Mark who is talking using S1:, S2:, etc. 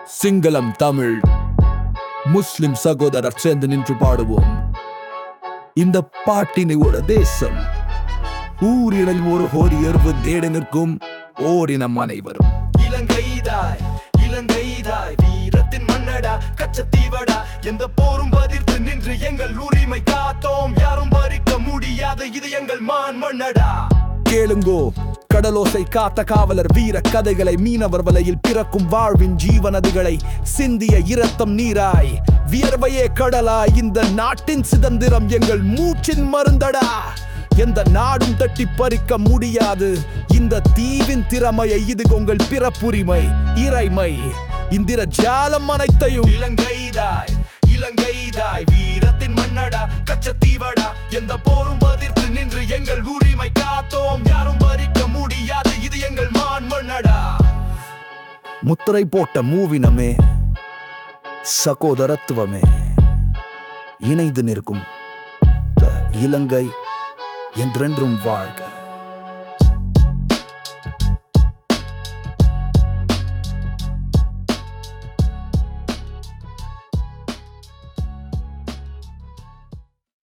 S1: சிங்களம் தமிழ் முஸ்லிம் சகோதரர் சேர்ந்து நின்று பாடுவோம் இந்த பாட்டினை ஒரு தேசம் ஊரில் ஒரு ஹோரியர்வு தேடி நிற்கும் ஓரினம் அனைவரும்
S2: இலங்கைதாய் இலங்கைதாய் வீரத்தின் மன்னடா கச்சத்தீவடா எந்த போரும் பதிர்த்து நின்று எங்கள் உரிமை காத்தோம் யாரும் பறிக்க முடியாத இது எங்கள் மான் மன்னடா
S1: கேளுங்கோ கடலோசை காத்த காவலர் வீர கதைகளை மீனவர் வலையில் பிறக்கும் வாழ்வின் ஜீவநதிகளை சிந்திய இரத்தம் நீராய் வியர்வையே கடலாய் இந்த நாட்டின் சிதந்திரம் எங்கள் மூச்சின் மருந்தடா எந்த நாடும் தட்டி பறிக்க முடியாது இந்த தீவின் திறமையை இது உங்கள் பிறப்புரிமை இறைமை இந்திர ஜாலம் அனைத்தையும்
S2: இலங்கைதாய் இலங்கைதாய் வீரத்தின் மன்னடா கச்சத்தீவடா எந்த போரும் பதிர்த்து நின்று எங்கள் உரிமை காத்தோம் யாரும் பறிக்க முடியாது இது எங்கள் மான் மன்னடா
S1: முத்திரை போட்ட மூவினமே சகோதரத்துவமே இணைந்து நிற்கும் த- இலங்கை என்றென்றும் வாழ்க